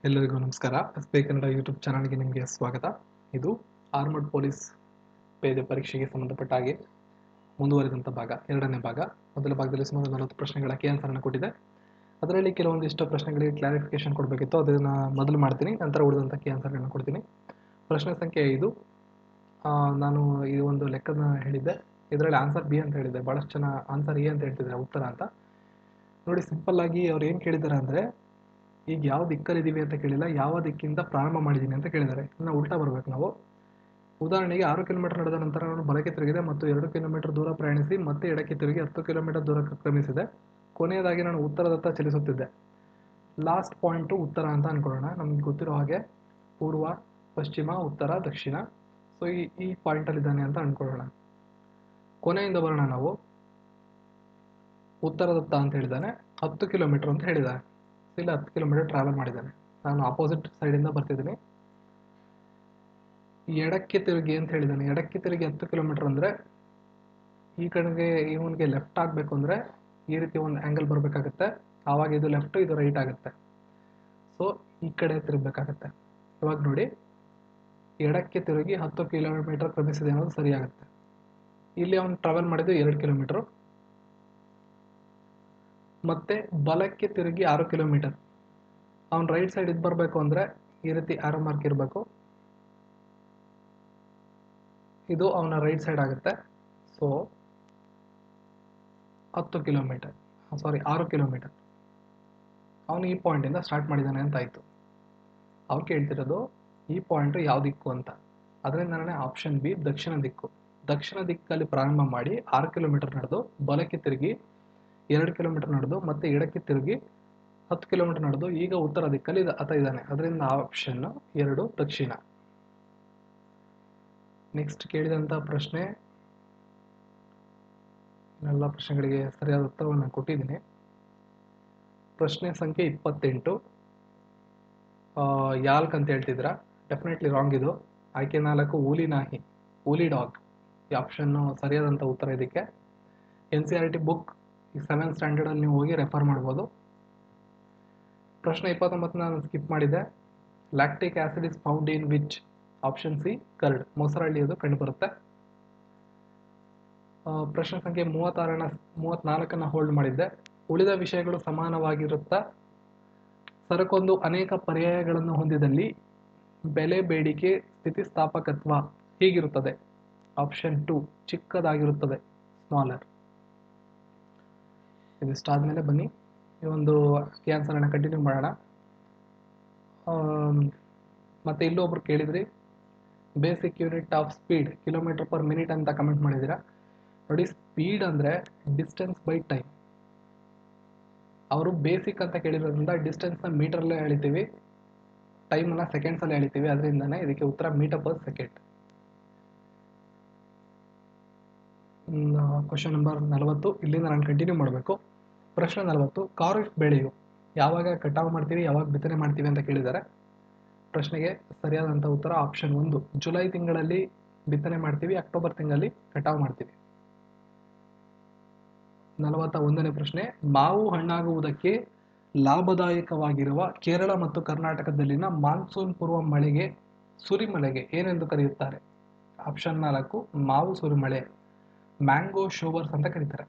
ಎಲ್ಲರಿಗೂ ನಮಸ್ಕಾರ S P Kannada YouTube ಚಾನಲ್ಗೆ ನಿಮಗೆ ಸ್ವಾಗತ ಇದು ಆರ್ಮಡ್ ಪೊಲೀಸ್ ಪೇದೆ ಪರೀಕ್ಷೆಗೆ ಸಂಬಂಧಪಟ್ಟ ಹಾಗೆ ಮುಂದುವರಿದಂಥ ಭಾಗ ಎರಡನೇ ಭಾಗ ಮೊದಲ ಭಾಗದಲ್ಲಿ ಸುಮಾರು ನಲವತ್ತು ಪ್ರಶ್ನೆಗಳ ಕೇ ಆನ್ಸರನ್ನು ಕೊಟ್ಟಿದೆ ಅದರಲ್ಲಿ ಕೆಲವೊಂದಿಷ್ಟು ಪ್ರಶ್ನೆಗಳಿಗೆ ಕ್ಲಾರಿಫಿಕೇಶನ್ ಕೊಡಬೇಕಿತ್ತು ಅದನ್ನು ಮೊದಲು ಮಾಡ್ತೀನಿ ನಂತರ ಉಳಿದಂಥ ಕೇ ಆನ್ಸರ್ಗಳನ್ನು ಕೊಡ್ತೀನಿ ಪ್ರಶ್ನೆ ಸಂಖ್ಯೆ ಐದು ಆ, ನಾನು ಈ ಒಂದು ಲೆಕ್ಕನ ಹೇಳಿದ್ದೆ ಇದರಲ್ಲಿ ಆನ್ಸರ್ ಬಿ ಅಂತ ಹೇಳಿದ್ದೆ ಭಾಳಷ್ಟು ಜನ ಆನ್ಸರ್ ಎ ಅಂತ ಹೇಳ್ತಿದ್ದಾರೆ ಉತ್ತರ ಅಂತ ನೋಡಿ ಸಿಂಪಲ್ ಆಗಿ ಅವ್ರು ಏನು ಕೇಳಿದ್ದಾರೆ ಅಂದರೆ ಈಗ ಯಾವ ದಿಕ್ಕಲ್ಲಿದ್ದೀವಿ ಅಂತ ಕೇಳಿಲ್ಲ ಯಾವ ದಿಕ್ಕಿಂದ ಪ್ರಾರಂಭ ಮಾಡಿದ್ದೀನಿ ಅಂತ ಕೇಳಿದ್ದಾರೆ ಇನ್ನು ಉಲ್ಟಾ ಬರ್ಬೇಕು ನಾವು ಉದಾಹರಣೆಗೆ ಆರು ಕಿಲೋಮೀಟರ್ ನಡೆದ ನಂತರ ನಾನು ಬಲಕ್ಕೆ ತಿರುಗಿದೆ ಮತ್ತು ಎರಡು ಕಿಲೋಮೀಟರ್ ದೂರ ಪ್ರಯಾಣಿಸಿ ಮತ್ತೆ ಎಡಕ್ಕೆ ತಿರುಗಿ ಹತ್ತು ಕಿಲೋಮೀಟರ್ ದೂರ ಕ್ರಮಿಸಿದೆ ಕೊನೆಯದಾಗಿ ನಾನು ಉತ್ತರದತ್ತ ಚಲಿಸುತ್ತಿದ್ದೆ ಲಾಸ್ಟ್ ಪಾಯಿಂಟು ಉತ್ತರ ಅಂತ ಅನ್ಕೊಳ್ಳೋಣ ನಮ್ಗೆ ಗೊತ್ತಿರೋ ಹಾಗೆ ಪೂರ್ವ ಪಶ್ಚಿಮ ಉತ್ತರ ದಕ್ಷಿಣ ಸೊ ಈ ಈ ಪಾಯಿಂಟಲ್ಲಿದ್ದಾನೆ ಅಂತ ಅನ್ಕೊಳ್ಳೋಣ ಕೊನೆಯಿಂದ ಬರೋಣ ನಾವು ಉತ್ತರದತ್ತ ಅಂತ ಹೇಳಿದ್ದಾನೆ ಹತ್ತು ಕಿಲೋಮೀಟರ್ ಅಂತ ಹೇಳಿದ್ದಾನೆ ಇಲ್ಲ ಹತ್ತು ಕಿಲೋಮೀಟರ್ ಟ್ರಾವೆಲ್ ಮಾಡಿದ್ದಾನೆ ನಾನು ಆಪೋಸಿಟ್ ಸೈಡಿಂದ ಬರ್ತಿದ್ದೀನಿ ಎಡಕ್ಕೆ ತಿರುಗಿ ಅಂತ ಹೇಳಿದ್ದಾನೆ ಎಡಕ್ಕೆ ತಿರುಗಿ ಹತ್ತು ಕಿಲೋಮೀಟರ್ ಅಂದರೆ ಈ ಕಡೆಗೆ ಇವನಿಗೆ ಲೆಫ್ಟ್ ಆಗಬೇಕು ಅಂದರೆ ಈ ರೀತಿ ಒಂದು ಆ್ಯಂಗಲ್ ಬರಬೇಕಾಗತ್ತೆ ಆವಾಗ ಇದು ಲೆಫ್ಟ್ ಇದು ರೈಟ್ ಆಗುತ್ತೆ ಸೊ ಈ ಕಡೆ ತಿರುಗಬೇಕಾಗತ್ತೆ ಇವಾಗ ನೋಡಿ ಎಡಕ್ಕೆ ತಿರುಗಿ ಹತ್ತು ಕಿಲೋಮೀಟರ್ ಕ್ರಮಿಸಿದೆ ಅನ್ನೋದು ಸರಿಯಾಗುತ್ತೆ ಇಲ್ಲಿ ಅವನು ಟ್ರಾವೆಲ್ ಮಾಡಿದ್ದು ಎರಡು ಕಿಲೋಮೀಟರ್ ಮತ್ತೆ ಬಲಕ್ಕೆ ತಿರುಗಿ ಆರು ಕಿಲೋಮೀಟರ್ ಅವ್ನು ರೈಟ್ ಸೈಡ್ ಇದು ಬರಬೇಕು ಅಂದರೆ ಈ ರೀತಿ ಆರೋ ಮಾರ್ಕ್ ಇರಬೇಕು ಇದು ಅವನ ರೈಟ್ ಸೈಡ್ ಆಗುತ್ತೆ ಸೊ ಹತ್ತು ಕಿಲೋಮೀಟರ್ ಸಾರಿ ಆರು ಕಿಲೋಮೀಟರ್ ಅವನು ಈ ಪಾಯಿಂಟಿಂದ ಸ್ಟಾರ್ಟ್ ಮಾಡಿದ್ದಾನೆ ಅಂತ ಆಯಿತು ಅವ್ರು ಕೇಳ್ತಿರೋದು ಈ ಪಾಯಿಂಟು ಯಾವ ದಿಕ್ಕು ಅಂತ ಅದರಿಂದ ನಾನೇ ಆಪ್ಷನ್ ಬಿ ದಕ್ಷಿಣ ದಿಕ್ಕು ದಕ್ಷಿಣ ದಿಕ್ಕಲ್ಲಿ ಪ್ರಾರಂಭ ಮಾಡಿ ಆರು ಕಿಲೋಮೀಟರ್ ನಡೆದು ಬಲಕ್ಕೆ ತಿರುಗಿ ಎರಡು ಕಿಲೋಮೀಟರ್ ನಡೆದು ಮತ್ತೆ ಎಡಕ್ಕೆ ತಿರುಗಿ ಹತ್ತು ಕಿಲೋಮೀಟರ್ ನಡೆದು ಈಗ ಉತ್ತರ ದಿಕ್ಕಲ್ಲಿ ಇದ- ಆತ ಇದ್ದಾನೆ ಅದರಿಂದ ಆಪ್ಷನ್ ಎರಡು ದಕ್ಷಿಣ ನೆಕ್ಸ್ಟ್ ಕೇಳಿದಂಥ ಪ್ರಶ್ನೆ ಎಲ್ಲ ಪ್ರಶ್ನೆಗಳಿಗೆ ಸರಿಯಾದ ಉತ್ತರವನ್ನು ಕೊಟ್ಟಿದ್ದೀನಿ ಪ್ರಶ್ನೆ ಸಂಖ್ಯೆ ಇಪ್ಪತ್ತೆಂಟು ಆ, ಯಾಲ್ಕ್ ಅಂತ ಹೇಳ್ತಿದ್ರ ಡೆಫಿನೆಟ್ಲಿ ರಾಂಗ್ ಇದು ಆಯ್ಕೆ ನಾಲ್ಕು ಊಲಿ ನಾಹಿ ಊಲಿ ಡಾಗ್ ಈ ಆಪ್ಷನ್ನು ಸರಿಯಾದಂಥ ಉತ್ತರ ಇದಕ್ಕೆ N C R T book ಈ ಸೆವೆಂತ್ ಸ್ಟ್ಯಾಂಡರ್ಡಲ್ಲಿ ನೀವು ಹೋಗಿ ರೆಫರ್ ಮಾಡ್ಬೋದು ಪ್ರಶ್ನೆ ಇಪ್ಪತ್ತೊಂಬತ್ತು ನಾನು ಸ್ಕಿಪ್ ಮಾಡಿದೆ lactic acid is found in which option C curd ಮೊಸರಳ್ಳಿಯದು ಕಂಡುಬರುತ್ತೆ ಆ, ಪ್ರಶ್ನೆ ಸಂಖ್ಯೆ ಮೂವತ್ತಾರನ ಮೂವತ್ನಾಲ್ಕನ್ನು ಹೋಲ್ಡ್ ಮಾಡಿದ್ದೆ ಉಳಿದ ವಿಷಯಗಳು ಸಮಾನವಾಗಿರುತ್ತಾ ಸರಕೊಂದು ಅನೇಕ ಪರ್ಯಾಯಗಳನ್ನು ಹೊಂದಿದಲ್ಲಿ ಬೆಲೆ ಬೇಡಿಕೆ ಸ್ಥಿತಿಸ್ಥಾಪಕತ್ವ ಹೀಗಿರುತ್ತದೆ ಆಪ್ಷನ್ ಟು ಚಿಕ್ಕದಾಗಿರುತ್ತದೆ ಸ್ಮಾಲರ್ ಇದಿಷ್ಟಾದ್ಮೇಲೆ ಬನ್ನಿ ಈ ಒಂದು ಕ್ಯಾನ್ಸರನ್ನು ಕಂಟಿನ್ಯೂ ಮಾಡೋಣ ಆಮ್, ಮತ್ತೆ ಇಲ್ಲೊಬ್ರು ಕೇಳಿದ್ರಿ basic unit of speed kilometre per minute ಅಂತ ಕಮೆಂಟ್ ಮಾಡಿದ್ದೀರಾ ನೋಡಿ ಸ್ಪೀಡ್ ಅಂದರೆ ಡಿಸ್ಟೆನ್ಸ್ ಬೈ ಟೈಮ್ ಅವರು ಬೇಸಿಕ್ ಅಂತ ಕೇಳಿರೋದ್ರಿಂದ ಡಿಸ್ಟೆನ್ಸ್ನ ಮೀಟರ್ಲ್ಲೇ ಎಳಿತೀವಿ ಟೈಮನ್ನು ಸೆಕೆಂಡ್ಸಲ್ಲಿ ಎಳಿತೀವಿ ಅದರಿಂದನೇ ಇದಕ್ಕೆ ಉತ್ತರ metre per second question number ನಲವತ್ತು ಇಲ್ಲಿಂದ ನಾನು ಕಂಟಿನ್ಯೂ ಮಾಡಬೇಕು ಪ್ರಶ್ನೆ ನಲವತ್ತು ಖಾರಿಫ್ ಬೆಳೆಯು ಯಾವಾಗ ಕಟಾವು ಮಾಡ್ತೀವಿ ಯಾವಾಗ ಬಿತ್ತನೆ ಮಾಡ್ತೀವಿ ಅಂತ ಕೇಳಿದ್ದಾರೆ ಪ್ರಶ್ನೆಗೆ ಸರಿಯಾದಂಥ ಉತ್ತರ ಆಪ್ಷನ್ ಒಂದು ಜುಲೈ ತಿಂಗಳಲ್ಲಿ ಬಿತ್ತನೆ ಮಾಡ್ತೀವಿ ಅಕ್ಟೋಬರ್ ತಿಂಗಳಲ್ಲಿ ಕಟಾವು ಮಾಡ್ತೀವಿ ನಲವತ್ತ ಒಂದನೇ ಪ್ರಶ್ನೆ ಮಾವು ಹಣ್ಣಾಗುವುದಕ್ಕೆ ಲಾಭದಾಯಕವಾಗಿರುವ ಕೇರಳ ಮತ್ತು ಕರ್ನಾಟಕದಲ್ಲಿನ ಮಾನ್ಸೂನ್ ಪೂರ್ವ ಮಳೆಗೆ ಸುರಿಮಳೆಗೆ ಏನೆಂದು ಕರೆಯುತ್ತಾರೆ ಆಪ್ಷನ್ ನಾಲ್ಕು ಮಾವು ಸುರಿಮಳೆ ಮ್ಯಾಂಗೋ ಶೋವರ್ಸ್ ಅಂತ ಕರೀತಾರೆ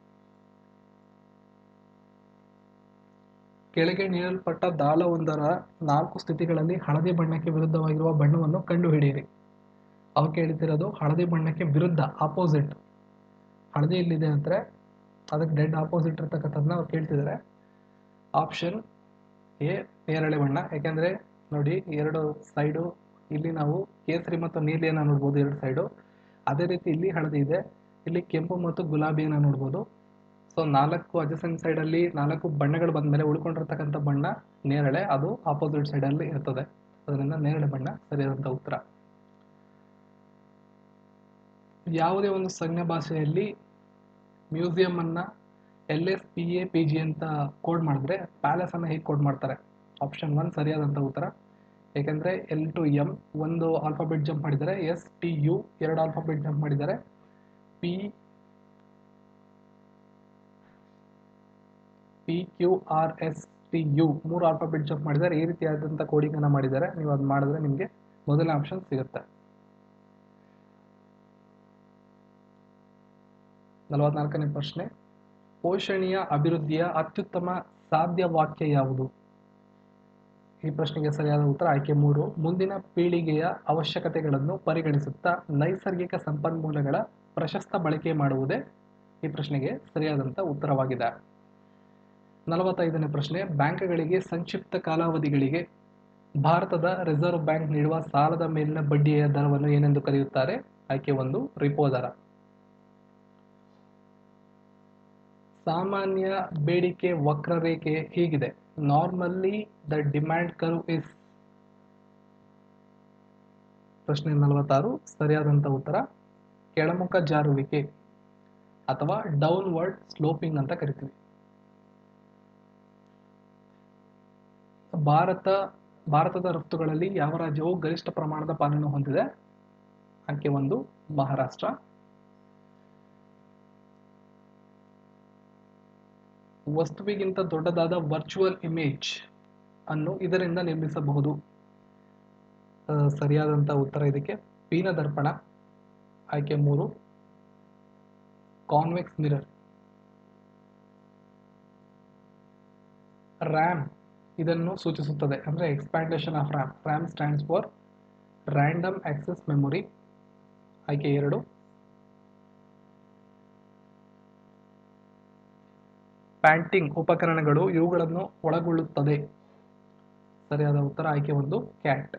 ಕೆಳಗೆ ನೀಡಲ್ಪಟ್ಟ ದಾಳವೊಂದರ ನಾಲ್ಕು ಸ್ಥಿತಿಗಳಲ್ಲಿ ಹಳದಿ ಬಣ್ಣಕ್ಕೆ ವಿರುದ್ಧವಾಗಿರುವ ಬಣ್ಣವನ್ನು ಕಂಡುಹಿಡಿಯಿರಿ ಅವು ಕೇಳ್ತಿರೋದು ಹಳದಿ ಬಣ್ಣಕ್ಕೆ ವಿರುದ್ಧ ಆಪೋಸಿಟ್ ಹಳದಿ ಇಲ್ಲಿದೆ ಅಂದರೆ ಅದಕ್ಕೆ ಡೆಡ್ ಆಪೋಸಿಟ್ ಇರ್ತಕ್ಕಂಥದ್ದನ್ನ ಅವ್ರು ಕೇಳ್ತಿದ್ದಾರೆ ಆಪ್ಷನ್ ಎ ನೇರಳೆ ಬಣ್ಣ ಯಾಕೆಂದರೆ ನೋಡಿ ಎರಡು ಸೈಡು ಇಲ್ಲಿ ನಾವು ಕೇಸರಿ ಮತ್ತು ನೀಲಿಯನ್ನು ನೋಡ್ಬೋದು ಎರಡು ಸೈಡು ಅದೇ ರೀತಿ ಇಲ್ಲಿ ಹಳದಿ ಇದೆ ಇಲ್ಲಿ ಕೆಂಪು ಮತ್ತು ಗುಲಾಬಿಯನ್ನು ನೋಡ್ಬೋದು ಸೊ ನಾಲ್ಕು ಅಜಸೆಂಟ್ ಸೈಡಲ್ಲಿ ನಾಲ್ಕು ಬಣ್ಣಗಳು ಬಂದಮೇಲೆ ಉಳ್ಕೊಂಡಿರ್ತಕ್ಕಂಥ ಬಣ್ಣ ನೇರಳೆ ಅದು ಆಪೋಸಿಟ್ ಸೈಡಲ್ಲಿ ಇರ್ತದೆ ಅದರಿಂದ ನೇರಳೆ ಬಣ್ಣ ಸರಿಯಾದಂಥ ಉತ್ತರ ಯಾವುದೇ ಒಂದು ಸಂಜ್ಞೆ ಭಾಷೆಯಲ್ಲಿ ಮ್ಯೂಸಿಯಂ ಅನ್ನ L S P A P G ಅಂತ ಕೋಡ್ ಮಾಡಿದ್ರೆ ಪ್ಯಾಲೇಸ್ ಅನ್ನ ಹೇಗೆ ಕೋಡ್ ಮಾಡ್ತಾರೆ ಆಪ್ಷನ್ ಒನ್ ಸರಿಯಾದಂಥ ಉತ್ತರ ಏಕೆಂದರೆ ಎಲ್ ಟು ಎಮ್ ಒಂದು ಆಲ್ಫಾಬೆಟ್ ಜಂಪ್ ಮಾಡಿದ್ದಾರೆ ಎಸ್ ಟಿ ಯು ಎರಡು ಆಲ್ಫಾಬೆಟ್ ಜಂಪ್ ಮಾಡಿದ್ದಾರೆ P P Q R S T U ಮೂರು ಆಲ್ಫಾಬೆಟ್ ಜಂಪ್ ಮಾಡಿದ್ದಾರೆ ಈ ರೀತಿಯಾದಂಥ ಕೋಡಿಂಗನ್ನು ಮಾಡಿದ್ದಾರೆ ನೀವು ಅದು ಮಾಡಿದ್ರೆ ನಿಮಗೆ ಮೊದಲನೇ ಆಪ್ಷನ್ ಸಿಗುತ್ತೆ ನಲವತ್ನಾಲ್ಕನೇ ಪ್ರಶ್ನೆ ಪೋಷಣೀಯ ಅಭಿವೃದ್ಧಿಯ ಅತ್ಯುತ್ತಮ ಸಾಧ್ಯ ವಾಕ್ಯ ಯಾವುದು ಈ ಪ್ರಶ್ನೆಗೆ ಸರಿಯಾದ ಉತ್ತರ ಆಯ್ಕೆ ಮೂರು ಮುಂದಿನ ಪೀಳಿಗೆಯ ಅವಶ್ಯಕತೆಗಳನ್ನು ಪರಿಗಣಿಸುತ್ತಾ ನೈಸರ್ಗಿಕ ಸಂಪನ್ಮೂಲಗಳ ಪ್ರಶಸ್ತ ಬಳಕೆ ಮಾಡುವುದೇ ಈ ಪ್ರಶ್ನೆಗೆ ಸರಿಯಾದಂಥ ಉತ್ತರವಾಗಿದೆ ನಲವತ್ತೈದನೇ ಪ್ರಶ್ನೆ ಬ್ಯಾಂಕ್ಗಳಿಗೆ ಸಂಕ್ಷಿಪ್ತ ಕಾಲಾವಧಿಗಳಿಗೆ ಭಾರತದ ರಿಸರ್ವ್ ಬ್ಯಾಂಕ್ ನೀಡುವ ಸಾಲದ ಮೇಲಿನ ಬಡ್ಡಿಯ ದರವನ್ನು ಏನೆಂದು ಕರೆಯುತ್ತಾರೆ ಆಯ್ಕೆ ಒಂದು ರಿಪೋ ದರ ಸಾಮಾನ್ಯ ಬೇಡಿಕೆ ವಕ್ರರೇಖೆ ಹೀಗಿದೆ normally the demand curve is ಪ್ರಶ್ನೆ ನಲವತ್ತಾರು ಸರಿಯಾದಂಥ ಉತ್ತರ ಕೆಳಮುಖ ಜಾರುವಿಕೆ ಅಥವಾ ಡೌನ್ವರ್ಡ್ ಸ್ಲೋಪಿಂಗ್ ಅಂತ ಕರಿತೀವಿ ಭಾರತ ಭಾರತದ ರಫ್ತುಗಳಲ್ಲಿ ಯಾವ ರಾಜ್ಯವು ಗರಿಷ್ಠ ಪ್ರಮಾಣದ ಪಾಲನ್ನು ಹೊಂದಿದೆ ಆಯ್ಕೆ ಒಂದು ಮಹಾರಾಷ್ಟ್ರ ವಸ್ತುವಿಗಿಂತ ದೊಡ್ಡದಾದ ವರ್ಚುವಲ್ ಇಮೇಜ್ ಅನ್ನು ಇದರಿಂದ ನಿರ್ಮಿಸಬಹುದು ಆ, ಸರಿಯಾದಂಥ ಉತ್ತರ ಇದಕ್ಕೆ ಪೀನ ದರ್ಪಣ ಆಯ್ಕೆ ಮೂರು ಕಾನ್ವೆಕ್ಸ್ ಮಿರರ್ ರ್ಯಾಮ್ ಇದನ್ನು ಸೂಚಿಸುತ್ತದೆ ಅಂದರೆ expansion of RAM RAM stands for random access memory ಆಯ್ಕೆ ಎರಡು ಪ್ಯಾಂಟಿಂಗ್ ಉಪಕರಣಗಳು ಇವುಗಳನ್ನು ಒಳಗೊಳ್ಳುತ್ತದೆ ಸರಿಯಾದ ಉತ್ತರ ಆಯ್ಕೆ ಒಂದು ಕ್ಯಾಟ್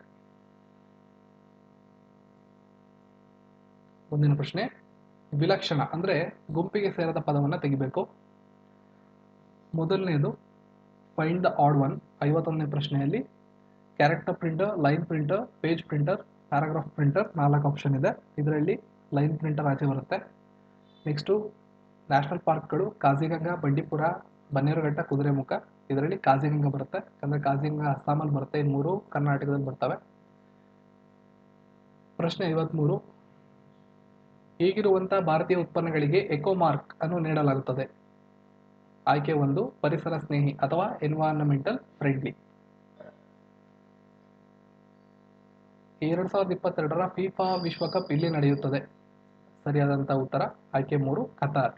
ಮುಂದಿನ ಪ್ರಶ್ನೆ ವಿಲಕ್ಷಣ ಅಂದ್ರೆ ಗುಂಪಿಗೆ ಸೇರದ ಪದವನ್ನು ತೆಗಿಬೇಕು ಮೊದಲನೇದು ಫೈಂಡ್ ದ ಆಡ್ ಒನ್ ಐವತ್ತೊಂದನೇ ಪ್ರಶ್ನೆಯಲ್ಲಿ character printer line printer page printer paragraph printer ನಾಲ್ಕು ಆಪ್ಷನ್ ಇದೆ ಇದರಲ್ಲಿ ಲೈನ್ ಪ್ರಿಂಟರ್ ಆಚೆ ಬರುತ್ತೆ ನೆಕ್ಸ್ಟು ನ್ಯಾಷನಲ್ ಪಾರ್ಕ್ಗಳು ಕಾಜಿಗಂಗಾ ಬಂಡೀಪುರ ಬನ್ನೇರುಘಟ್ಟ ಕುದುರೆಮುಖ ಇದರಲ್ಲಿ ಕಾಜಿಗಂಗಾ ಬರುತ್ತೆ ಯಾಕಂದ್ರೆ ಕಾಜಿಗಂಗಾ ಅಸ್ಸಾಮಲ್ಲಿ ಬರುತ್ತೆ ಈ ಮೂರು ಕರ್ನಾಟಕದಲ್ಲಿ ಬರ್ತವೆ ಪ್ರಶ್ನೆ ಐವತ್ಮೂರು ಈಗಿರುವಂತಹ ಭಾರತೀಯ ಉತ್ಪನ್ನಗಳಿಗೆ ಎಕೋ ಮಾರ್ಕ್ ಅನ್ನು ನೀಡಲಾಗುತ್ತದೆ ಆಯ್ಕೆ ಒಂದು ಪರಿಸರ ಸ್ನೇಹಿ ಅಥವಾ ಎನ್ವೈರನ್ಮೆಂಟಲ್ ಫ್ರೆಂಡ್ಲಿ ಎರಡ್ ಸಾವಿರದ ಇಪ್ಪತ್ತೆರಡರ ಫಿಫಾ ವಿಶ್ವಕಪ್ ಇಲ್ಲಿ ನಡೆಯುತ್ತದೆ ಸರಿಯಾದಂತ ಉತ್ತರ ಆಯ್ಕೆ ಮೂರು ಕತಾರ್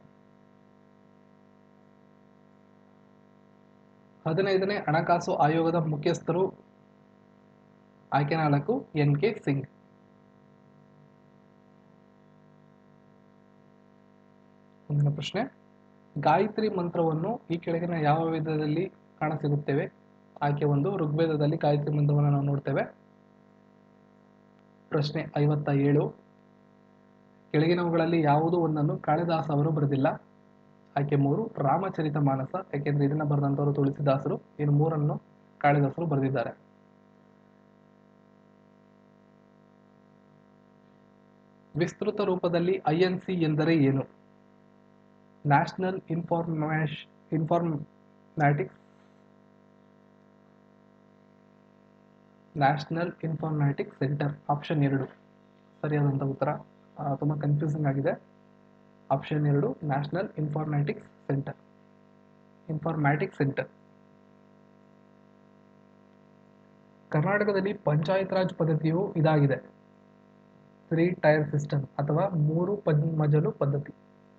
ಹದಿನೈದನೇ ಹಣಕಾಸು ಆಯೋಗದ ಮುಖ್ಯಸ್ಥರು ಆಯ್ಕೆ ನಾಲ್ಕು ಎನ್ ಕೆ ಸಿಂಗ್ ಮುಂದಿನ ಪ್ರಶ್ನೆ ಗಾಯತ್ರಿ ಮಂತ್ರವನ್ನು ಈ ಕೆಳಗಿನ ಯಾವ ವೇದದಲ್ಲಿ ಕಾಣಸಿಗುತ್ತೇವೆ ಆಯ್ಕೆ ಒಂದು ಋಗ್ವೇದದಲ್ಲಿ ಗಾಯತ್ರಿ ಮಂತ್ರವನ್ನು ನಾವು ನೋಡ್ತೇವೆ ಪ್ರಶ್ನೆ ಐವತ್ತ ಏಳು ಕೆಳಗಿನವುಗಳಲ್ಲಿ ಯಾವುದೂ ಒಂದನ್ನು ಕಾಳಿದಾಸ ಅವರು ಬರೆದಿಲ್ಲ ಆಯ್ಕೆ ಮೂರು ರಾಮಚರಿತ ಮಾನಸ ಯಾಕೆಂದ್ರೆ ಇದನ್ನ ಬರೆದಂತವರು ತುಳಸಿದಾಸರು ಇನ್ನು ಮೂರನ್ನು ಕಾಳಿದಾಸರು ಬರೆದಿದ್ದಾರೆ ವಿಸ್ತೃತ ರೂಪದಲ್ಲಿ ಐಎನ್ಸಿ ಎಂದರೆ ಏನು ನ್ಯಾಷನಲ್ ಇನ್ಫಾರ್ಮೇಶ್ informatics national informatics centre option ಎರಡು ಸರಿಯಾದಂಥ ಉತ್ತರ ಆ, ತುಂಬ ಕನ್ಫ್ಯೂಸಿಂಗ್ ಆಗಿದೆ ಆಪ್ಷನ್ ಎರಡು national informatics centre informatics centre ಕರ್ನಾಟಕದಲ್ಲಿ ಪಂಚಾಯತ್ ರಾಜ್ ಪದ್ಧತಿಯು ಇದಾಗಿದೆ ತ್ರೀ ಟೈರ್ ಸಿಸ್ಟಮ್ ಅಥವಾ ಮೂರು ಪದ್ ಮಜಲು ಪದ್ಧತಿ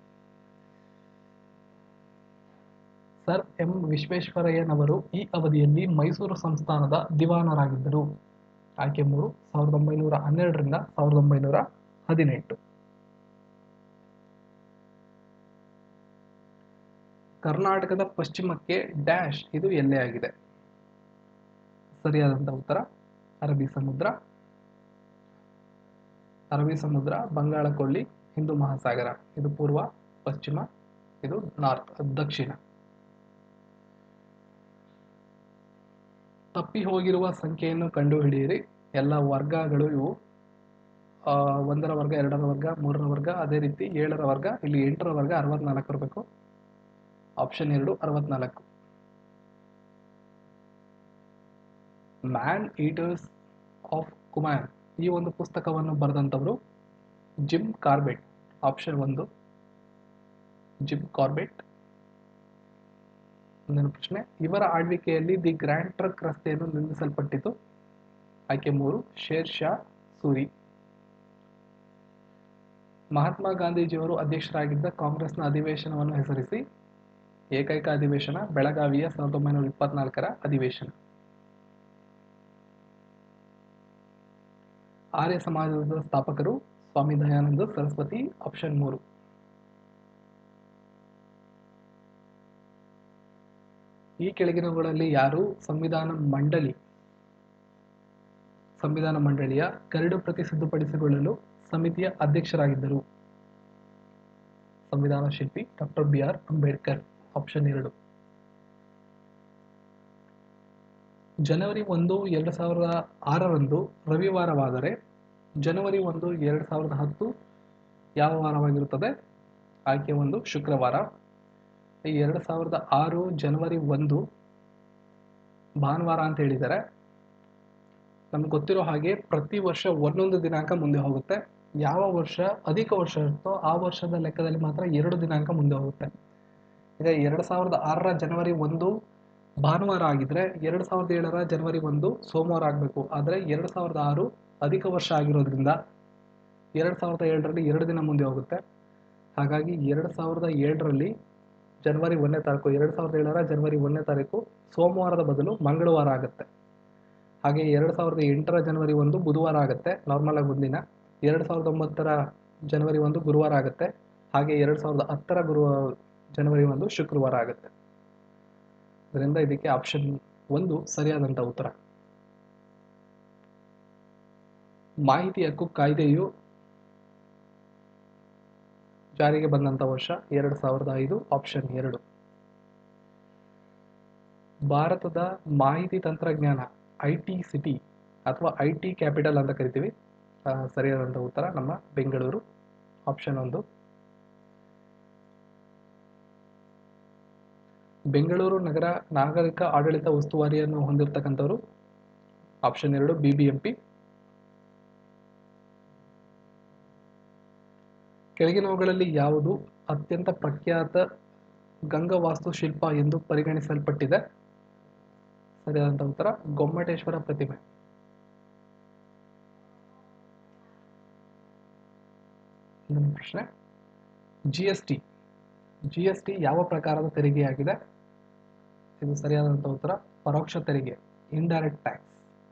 ಸರ್ ಎಂ ವಿಶ್ವೇಶ್ವರಯ್ಯನವರು ಈ ಅವಧಿಯಲ್ಲಿ ಮೈಸೂರು ಸಂಸ್ಥಾನದ ದಿವಾನರಾಗಿದ್ದರು ಆಯ್ಕೆ ಮೂರು ಸಾವಿರದ ಒಂಬೈನೂರ ಹನ್ನೆರಡರಿಂದ ಸಾವಿರದ ಒಂಬೈನೂರ ಹದಿನೆಂಟು ಕರ್ನಾಟಕದ ಪಶ್ಚಿಮಕ್ಕೆ ಡ್ಯಾಶ್ ಇದು ಎಲ್ಲೇ ಆಗಿದೆ ಸರಿಯಾದಂಥ ಉತ್ತರ ಅರಬ್ಬಿ ಸಮುದ್ರ ಅರಬ್ಬಿ ಸಮುದ್ರ ಬಂಗಾಳ ಕೊಲ್ಲಿ ಹಿಂದೂ ಮಹಾಸಾಗರ ಇದು ಪೂರ್ವ ಪಶ್ಚಿಮ ಇದು ನಾರ್ತ್ ದಕ್ಷಿಣ ತಪ್ಪಿ ಹೋಗಿರುವ ಸಂಖ್ಯೆಯನ್ನು ಕಂಡುಹಿಡಿಯಿರಿ ಎಲ್ಲ ವರ್ಗಗಳು ಇವು ಆ, ಒಂದರ ವರ್ಗ ಎರಡರ ವರ್ಗ ಮೂರರ ವರ್ಗ ಅದೇ ರೀತಿ ಏಳರ ವರ್ಗ ಇಲ್ಲಿ ಎಂಟರ ವರ್ಗ ಅರವತ್ನಾಲ್ಕು ಇರಬೇಕು ಆಪ್ಷನ್ ಎರಡು ಅರವತ್ನಾಲ್ಕು ಮ್ಯಾನ್ ಈಟರ್ಸ್ ಆಫ್ ಕುಮ್ಯಾನ್ ಈ ಒಂದು ಪುಸ್ತಕವನ್ನು ಬರೆದಂಥವರು ಜಿಮ್ ಕಾರ್ಬೆಟ್ ಆಪ್ಷನ್ ಒಂದು ಜಿಮ್ ಕಾರ್ಬೆಟ್ ಮುಂದಿನ ಪ್ರಶ್ನೆ ಇವರ ಆಳ್ವಿಕೆಯಲ್ಲಿ ದಿ ಗ್ರ್ಯಾಂಡ್ ಟ್ರಕ್ ರಸ್ತೆಯನ್ನು ನಿರ್ಮಿಸಲ್ಪಟ್ಟಿತು ಆಯ್ಕೆ ಮೂರು ಶೇರ್ ಶಾ ಸೂರಿ ಮಹಾತ್ಮ ಗಾಂಧೀಜಿಯವರು ಅಧ್ಯಕ್ಷರಾಗಿದ್ದ ಕಾಂಗ್ರೆಸ್ನ ಅಧಿವೇಶನವನ್ನು ಹೆಸರಿಸಿ ಏಕೈಕ ಅಧಿವೇಶನ ಬೆಳಗಾವಿಯ ಸಾವಿರದ ಒಂಬೈನೂರ ಇಪ್ಪತ್ನಾಲ್ಕರ ಅಧಿವೇಶನ ಆರ್ಯ ಸಮಾಜದ ಸ್ಥಾಪಕರು ಸ್ವಾಮಿ ದಯಾನಂದ ಸರಸ್ವತಿ ಆಪ್ಷನ್ ಮೂರು ಈ ಕೆಳಗಿನವುಗಳಲ್ಲಿ ಯಾರು ಸಂವಿಧಾನ ಮಂಡಳಿ ಸಂವಿಧಾನ ಮಂಡಳಿಯ ಕರಡು ಪ್ರತಿ ಸಿದ್ಧಪಡಿಸಿಕೊಳ್ಳಲು ಸಮಿತಿಯ ಅಧ್ಯಕ್ಷರಾಗಿದ್ದರು ಸಂವಿಧಾನ ಶಿಲ್ಪಿ doctor B R Ambedkar option ಎರಡು ಜನವರಿ ಒಂದು ಎರಡು ಸಾವಿರದ ಆರರಂದು ರವಿವಾರವಾದರೆ ಜನವರಿ ಒಂದು ಎರಡು ಸಾವಿರದ ಹತ್ತು ಯಾವ ವಾರವಾಗಿರುತ್ತದೆ ಆಯ್ಕೆ ಒಂದು ಶುಕ್ರವಾರ ಈ ಎರಡು ಸಾವಿರದ ಆರು ಜನವರಿ ಒಂದು ಭಾನುವಾರ ಅಂತ ಹೇಳಿದ್ದಾರೆ ನಮ್ಗೆ ಗೊತ್ತಿರೋ ಹಾಗೆ ಪ್ರತಿ ವರ್ಷ ಒಂದೊಂದು ದಿನಾಂಕ ಮುಂದೆ ಹೋಗುತ್ತೆ ಯಾವ ವರ್ಷ ಅಧಿಕ ವರ್ಷ ಇರುತ್ತೋ ಆ ವರ್ಷದ ಲೆಕ್ಕದಲ್ಲಿ ಮಾತ್ರ ಎರಡು ದಿನಾಂಕ ಮುಂದೆ ಹೋಗುತ್ತೆ ಈಗ ಎರಡು ಸಾವಿರದ ಆರರ ಜನವರಿ ಒಂದು ಭಾನುವಾರ ಆಗಿದ್ರೆ ಎರಡು ಸಾವಿರದ ಏಳರ ಜನವರಿ ಒಂದು ಸೋಮವಾರ ಆಗಬೇಕು ಆದರೆ ಎರಡು ಸಾವಿರದ ಆರು ಅಧಿಕ ವರ್ಷ ಆಗಿರೋದ್ರಿಂದ ಎರಡು ಸಾವಿರದ ಏಳರಲ್ಲಿ ಎರಡು ದಿನ ಮುಂದೆ ಹೋಗುತ್ತೆ ಹಾಗಾಗಿ ಎರಡು ಸಾವಿರದ ಏಳರಲ್ಲಿ ಜನವರಿ ಒಂದನೇ ತಾರೀಕು ಎರಡು ಸಾವಿರದ ಏಳರ ಜನವರಿ ಒಂದನೇ ತಾರೀಕು ಸೋಮವಾರದ ಬದಲು ಮಂಗಳವಾರ ಆಗುತ್ತೆ ಹಾಗೆ ಎರಡು ಸಾವಿರದ ಎಂಟರ ಜನವರಿ ಒಂದು ಬುಧವಾರ ಆಗುತ್ತೆ ನಾರ್ಮಲ್ ಆಗಿ ಒಂದಿನ ಎರಡು ಸಾವಿರದ ಒಂಬತ್ತರ ಜನವರಿ ಒಂದು ಗುರುವಾರ ಆಗುತ್ತೆ ಹಾಗೆ ಎರಡು ಸಾವಿರದ ಹತ್ತರ ಗುರು ಜನವರಿ ಒಂದು ಶುಕ್ರವಾರ ಆಗುತ್ತೆ ಅದರಿಂದ ಇದಕ್ಕೆ ಆಪ್ಷನ್ ಒಂದು ಸರಿಯಾದಂಥ ಉತ್ತರ ಮಾಹಿತಿ ಹಕ್ಕು ಕಾಯ್ದೆಯು ಜಾರಿಗೆ ಬಂದಂಥ ವರ್ಷ ಎರಡು ಸಾವಿರದ ಐದು ಆಪ್ಷನ್ ಎರಡು ಭಾರತದ ಮಾಹಿತಿ ತಂತ್ರಜ್ಞಾನ ಐ ಟಿ ಸಿಟಿ ಅಥವಾ ಐ ಟಿ ಕ್ಯಾಪಿಟಲ್ ಅಂತ ಕರಿತೀವಿ ಆ, ಸರಿಯಾದಂಥ ಉತ್ತರ ನಮ್ಮ ಬೆಂಗಳೂರು ಆಪ್ಷನ್ ಒಂದು ಬೆಂಗಳೂರು ನಗರ ನಾಗರಿಕ ಆಡಳಿತ ಉಸ್ತುವಾರಿಯನ್ನು ಹೊಂದಿರತಕ್ಕಂಥವರು ಆಪ್ಷನ್ ಎರಡು ಬಿ ಬಿ ಎಂ ಪಿ ಕೆಳಗಿನವುಗಳಲ್ಲಿ ಯಾವುದು ಅತ್ಯಂತ ಪ್ರಖ್ಯಾತ ಗಂಗಾ ವಾಸ್ತುಶಿಲ್ಪ ಎಂದು ಪರಿಗಣಿಸಲ್ಪಟ್ಟಿದೆ ಸರಿಯಾದಂಥ ಉತ್ತರ ಗೊಮ್ಮಟೇಶ್ವರ ಪ್ರತಿಮೆ ಇನ್ನೊಂದು ಪ್ರಶ್ನೆ G S T G S T ಯಾವ ಪ್ರಕಾರದ ತೆರಿಗೆಯಾಗಿದೆ ಇದು ಸರಿಯಾದಂಥ ಉತ್ತರ ಪರೋಕ್ಷ ತೆರಿಗೆ ಇಂಡೈರೆಕ್ಟ್ ಟ್ಯಾಕ್ಸ್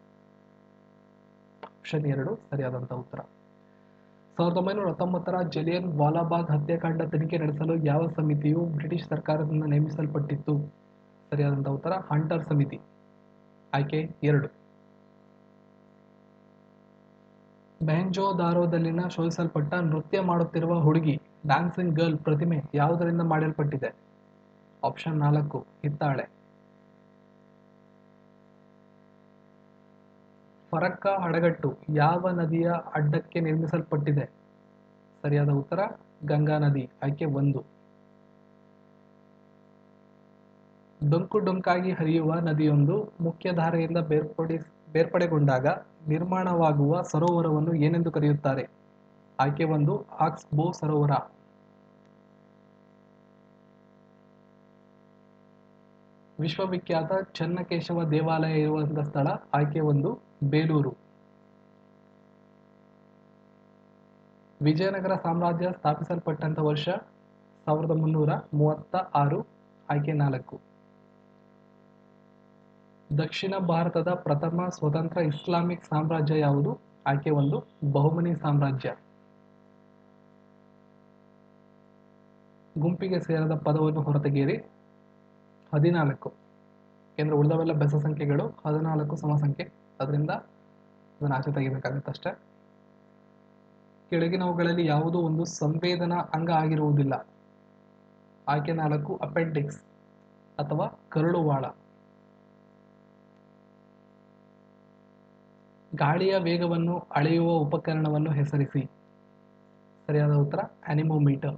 ಆಪ್ಷನ್ ಎರಡು ಸರಿಯಾದಂಥ ಉತ್ತರ ಸಾವಿರದ ಒಂಬೈನೂರ ಹತ್ತೊಂಬತ್ತರ ಜಲಿಯನ್ ವಾಲಾಬಾಗ್ ಹತ್ಯಾಕಾಂಡ ತನಿಖೆ ನಡೆಸಲು ಯಾವ ಸಮಿತಿಯು ಬ್ರಿಟಿಷ್ ಸರ್ಕಾರದಿಂದ ನೇಮಿಸಲ್ಪಟ್ಟಿತ್ತು ಸರಿಯಾದಂಥ ಉತ್ತರ ಹಂಟರ್ ಸಮಿತಿ ಆಯ್ಕೆ ಎರಡು ಬೆಹೆಂಜೋ ದಾರೋದಲ್ಲಿನ ಶೋಧಿಸಲ್ಪಟ್ಟ ನೃತ್ಯ ಮಾಡುತ್ತಿರುವ ಹುಡುಗಿ ಡ್ಯಾನ್ಸಿಂಗ್ ಗರ್ಲ್ ಪ್ರತಿಮೆ ಯಾವುದರಿಂದ ಮಾಡಲ್ಪಟ್ಟಿದೆ ಆಪ್ಷನ್ ನಾಲ್ಕು ಹಿತ್ತಾಳೆ ಫರಕ್ಕ ಅಣೆಕಟ್ಟು ಯಾವ ನದಿಯ ಅಡ್ಡಕ್ಕೆ ನಿರ್ಮಿಸಲ್ಪಟ್ಟಿದೆ ಸರಿಯಾದ ಉತ್ತರ ಗಂಗಾ ನದಿ ಆಯ್ಕೆ ಒಂದು ಡೊಂಕು ಡೊಂಕಾಗಿ ಹರಿಯುವ ನದಿಯೊಂದು ಮುಖ್ಯ ಧಾರೆಯಿಂದ ಬೇರ್ಪಡಿ ಬೇರ್ಪಡೆಗೊಂಡಾಗ ನಿರ್ಮಾಣವಾಗುವ ಸರೋವರವನ್ನು ಏನೆಂದು ಕರೆಯುತ್ತಾರೆ ಆಯ್ಕೆ ಒಂದು ಆಕ್ಸ್ ಬೋ ಸರೋವರ ವಿಶ್ವವಿಖ್ಯಾತ ಚನ್ನಕೇಶವ ದೇವಾಲಯ ಇರುವಂತಹ ಸ್ಥಳ ಆಯ್ಕೆ ಒಂದು ಬೇಲೂರು ವಿಜಯನಗರ ಸಾಮ್ರಾಜ್ಯ ಸ್ಥಾಪಿಸಲ್ಪಟ್ಟಂತ ವರ್ಷ ಸಾವಿರದ ಮುನ್ನೂರ ಮೂವತ್ತ ಆರು ಆಯ್ಕೆ ನಾಲ್ಕು ದಕ್ಷಿಣ ಭಾರತದ ಪ್ರಥಮ ಸ್ವತಂತ್ರ ಇಸ್ಲಾಮಿಕ್ ಸಾಮ್ರಾಜ್ಯ ಯಾವುದು ಆಯ್ಕೆ ಒಂದು ಬಹುಮನಿ ಸಾಮ್ರಾಜ್ಯ ಗುಂಪಿಗೆ ಸೇರದ ಪದವನ್ನು ಹೊರತೆಗೆಯಿರಿ ಹದಿನಾಲ್ಕು ಏಕೆಂದ್ರೆ ಉಳಿದವೆಲ್ಲ ಬೆಸ ಸಂಖ್ಯೆಗಳು ಹದಿನಾಲ್ಕು ಸಮ ಸಂಖ್ಯೆ ಅದರಿಂದ ಅದನ್ನು ಆಚೆ ತೆಗಿಬೇಕಾಗತ್ತಷ್ಟೇ ಕೆಳಗಿನವುಗಳಲ್ಲಿ ಯಾವುದೋ ಒಂದು ಸಂವೇದನಾ ಅಂಗ ಆಗಿರುವುದಿಲ್ಲ ಆಯ್ಕೆ ನಾಲ್ಕು ಅಪೆಂಡಿಕ್ಸ್ ಅಥವಾ ಕರುಳುವಾಳ ಗಾಳಿಯ ವೇಗವನ್ನು ಅಳೆಯುವ ಉಪಕರಣವನ್ನು ಹೆಸರಿಸಿ ಸರಿಯಾದ ಉತ್ತರ ಅನಿಮೋಮೀಟರ್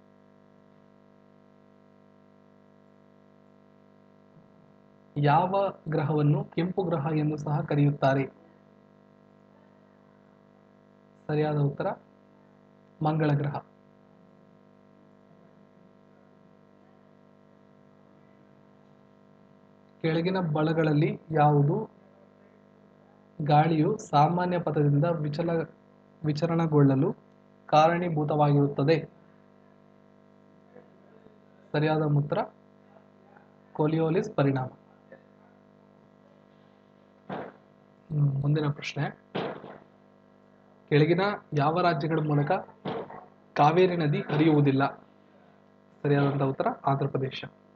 ಯಾವ ಗ್ರಹವನ್ನು ಕೆಂಪು ಗ್ರಹ ಎಂದು ಸಹ ಕರೆಯುತ್ತಾರೆ ಸರಿಯಾದ ಉತ್ತರ ಮಂಗಳ ಗ್ರಹ ಕೆಳಗಿನ ಬಲಗಳಲ್ಲಿ ಯಾವುದು ಗಾಳಿಯು ಸಾಮಾನ್ಯ ಪಥದಿಂದ ವಿಚಲ ವಿಚಲನಗೊಳ್ಳಲು ಕಾರಣೀಭೂತವಾಗಿರುತ್ತದೆ ಸರಿಯಾದ ಉತ್ತರ ಕೊಲಿಯೋಲಿಸ್ ಪರಿಣಾಮ ಹ್ಮ್, ಮುಂದಿನ ಪ್ರಶ್ನೆ ಕೆಳಗಿನ ಯಾವ ರಾಜ್ಯಗಳ ಮೂಲಕ ಕಾವೇರಿ ನದಿ ಹರಿಯುವುದಿಲ್ಲ ಸರಿಯಾದಂತಹ ಉತ್ತರ ಆಂಧ್ರ ಪ್ರದೇಶ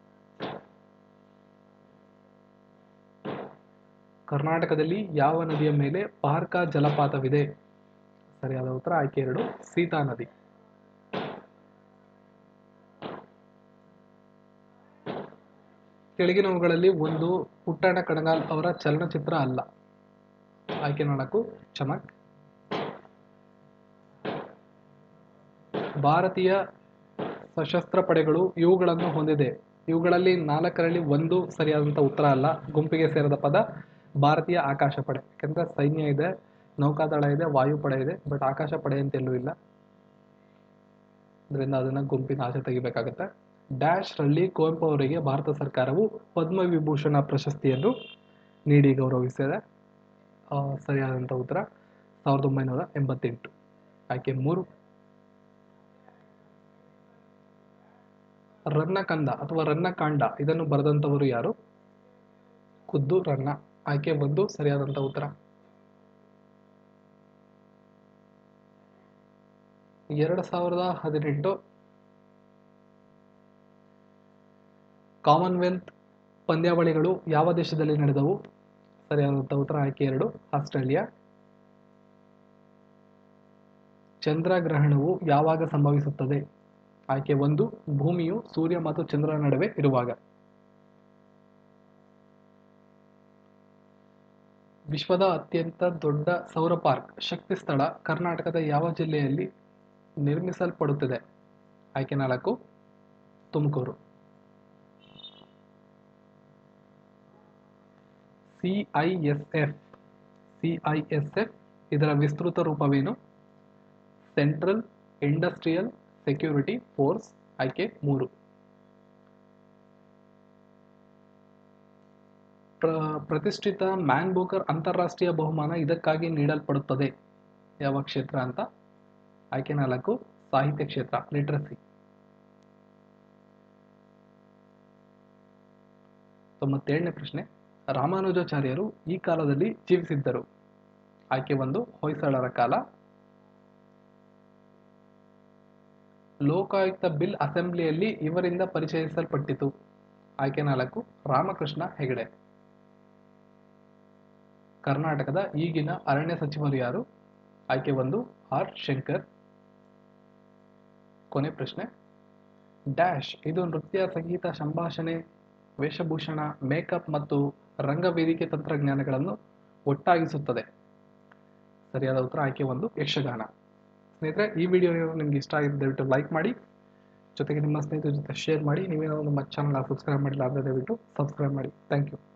ಕರ್ನಾಟಕದಲ್ಲಿ ಯಾವ ನದಿಯ ಮೇಲೆ ಪಾರ್ಕ ಜಲಪಾತವಿದೆ ಸರಿಯಾದ ಉತ್ತರ ಆಯ್ಕೆ ಎರಡು ಸೀತಾ ನದಿ ಕೆಳಗಿನವುಗಳಲ್ಲಿ ಒಂದು ಪುಟ್ಟಣ್ಣ ಕಣಗಾಲ್ ಅವರ ಚಲನಚಿತ್ರ ಅಲ್ಲ ಆಯ್ಕೆ ನಾಲ್ಕು ಚಮಕ್ ಭಾರತೀಯ ಸಶಸ್ತ್ರ ಪಡೆಗಳು ಇವುಗಳನ್ನು ಹೊಂದಿದೆ ಇವುಗಳಲ್ಲಿ ನಾಲ್ಕರಲ್ಲಿ ಒಂದು ಸರಿಯಾದಂಥ ಉತ್ತರ ಅಲ್ಲ ಗುಂಪಿಗೆ ಸೇರಿದ ಪದ ಭಾರತೀಯ ಆಕಾಶ ಪಡೆ ಯಾಕಂದ್ರೆ ಸೈನ್ಯ ಇದೆ ನೌಕಾದಳ ಇದೆ ವಾಯುಪಡೆ ಇದೆ ಬಟ್ ಆಕಾಶ ಪಡೆ ಅಂತ ಎಲ್ಲೂ ಇಲ್ಲ ಅದರಿಂದ ಅದನ್ನ ಗುಂಪಿನ ಆಚೆ ತೆಗಿಬೇಕಾಗತ್ತೆ ಡ್ಯಾಶ್ ರಲ್ಲಿ ಕುವೆಂಪು ಅವರಿಗೆ ಭಾರತ ಸರ್ಕಾರವು ಪದ್ಮವಿಭೂಷಣ ಪ್ರಶಸ್ತಿಯನ್ನು ನೀಡಿ ಗೌರವಿಸಿದೆ ಆ, ಸರಿಯಾದಂಥ ಉತ್ತರ ಸಾವಿರದ ಒಂಬೈನೂರ ಎಂಬತ್ತೆಂಟು ಆಯ್ಕೆ ಮೂರು ರನ್ನಕಂದ ಅಥವಾ ರನ್ನಕಾಂಡ ಇದನ್ನು ಬರೆದಂಥವರು ಯಾರು ಖುದ್ದು ರನ್ನ ಆಯ್ಕೆ ಒಂದು ಸರಿಯಾದಂಥ ಉತ್ತರ ಎರಡು ಸಾವಿರದ ಹದಿನೆಂಟು ಕಾಮನ್ವೆಲ್ತ್ ಪಂದ್ಯಾವಳಿಗಳು ಯಾವ ದೇಶದಲ್ಲಿ ನಡೆದವು ಸರಿಯಾದಂಥ ಉತ್ತರ ಆಯ್ಕೆ ಎರಡು ಆಸ್ಟ್ರೇಲಿಯಾ ಚಂದ್ರಗ್ರಹಣವು ಯಾವಾಗ ಸಂಭವಿಸುತ್ತದೆ ಆಯ್ಕೆ ಒಂದು ಭೂಮಿಯು ಸೂರ್ಯ ಮತ್ತು ಚಂದ್ರನ ನಡುವೆ ಇರುವಾಗ ವಿಶ್ವದ ಅತ್ಯಂತ ದೊಡ್ಡ ಸೌರ ಪಾರ್ಕ್ ಶಕ್ತಿ ಸ್ಥಳ ಕರ್ನಾಟಕದ ಯಾವ ಜಿಲ್ಲೆಯಲ್ಲಿ ನಿರ್ಮಿಸಲ್ಪಡುತ್ತಿದೆ ಆಯ್ಕೆ ನಾಲ್ಕು ತುಮಕೂರು ಸಿಐಎಸ್ಎಫ್ ಸಿಐಎಸ್ಎಫ್ ಇದರ ವಿಸ್ತೃತ ರೂಪವೇನು ಸೆಂಟ್ರಲ್ ಇಂಡಸ್ಟ್ರಿಯಲ್ ಸೆಕ್ಯೂರಿಟಿ ಫೋರ್ಸ್ ಆಯ್ಕೆ ಮೂರು ಪ್ರ- ಪ್ರತಿಷ್ಠಿತ ಮ್ಯಾನ್ ಬೂಕರ್ ಅಂತಾರಾಷ್ಟ್ರೀಯ ಬಹುಮಾನ ಇದಕ್ಕಾಗಿ ನೀಡಲ್ಪಡುತ್ತದೆ ಯಾವ ಕ್ಷೇತ್ರ ಅಂತ ಆಯ್ಕೆ ನಾಲ್ಕು ಸಾಹಿತ್ಯ ಕ್ಷೇತ್ರ ಲಿಟ್ರಸಿ ತೊಂಬತ್ತೇಳನೇ ಪ್ರಶ್ನೆ ರಾಮಾನುಜಾಚಾರ್ಯರು ಈ ಕಾಲದಲ್ಲಿ ಜೀವಿಸಿದ್ದರು ಆಯ್ಕೆ ಒಂದು ಹೊಯ್ಸಳರ ಕಾಲ ಲೋಕಾಯುಕ್ತ ಬಿಲ್ ಅಸೆಂಬ್ಲಿಯಲ್ಲಿ ಇವರಿಂದ ಪರಿಚಯಿಸಲ್ಪಟ್ಟಿತು ಆಯ್ಕೆ ನಾಲ್ಕು ರಾಮಕೃಷ್ಣ ಹೆಗಡೆ ಕರ್ನಾಟಕದ ಈಗಿನ ಅರಣ್ಯ ಸಚಿವರು ಯಾರು ಆಯ್ಕೆ ಒಂದು ಆರ್ ಶಂಕರ್ ಕೊನೆ ಪ್ರಶ್ನೆ ಡ್ಯಾಶ್ ಇದು ನೃತ್ಯ ಸಂಗೀತ ಸಂಭಾಷಣೆ ವೇಷಭೂಷಣ ಮೇಕಪ್ ಮತ್ತು ರಂಗವೇದಿಕೆ ತಂತ್ರಜ್ಞಾನಗಳನ್ನು ಒಟ್ಟಾಗಿಸುತ್ತದೆ ಸರಿಯಾದ ಉತ್ತರ ಆಯ್ಕೆ ಒಂದು ಯಕ್ಷಗಾನ ಸ್ನೇಹಿತರೆ ಈ ವಿಡಿಯೋ ನಿಮ್ಗೆ ಇಷ್ಟ ಆಗಿದೆ ದಯವಿಟ್ಟು ಲೈಕ್ ಮಾಡಿ ಜೊತೆಗೆ ನಿಮ್ಮ ಸ್ನೇಹಿತರ ಜೊತೆ ಶೇರ್ ಮಾಡಿ ನೀವೇನೋ ನಮ್ಮ ಚಾನಲ್ ಸಬ್ಸ್ಕ್ರೈಬ್ ಮಾಡಿಲ್ಲ ಅಂದರೆ ದಯವಿಟ್ಟು ಸಬ್ಸ್ಕ್ರೈಬ್ ಮಾಡಿ ಥ್ಯಾಂಕ್ ಯು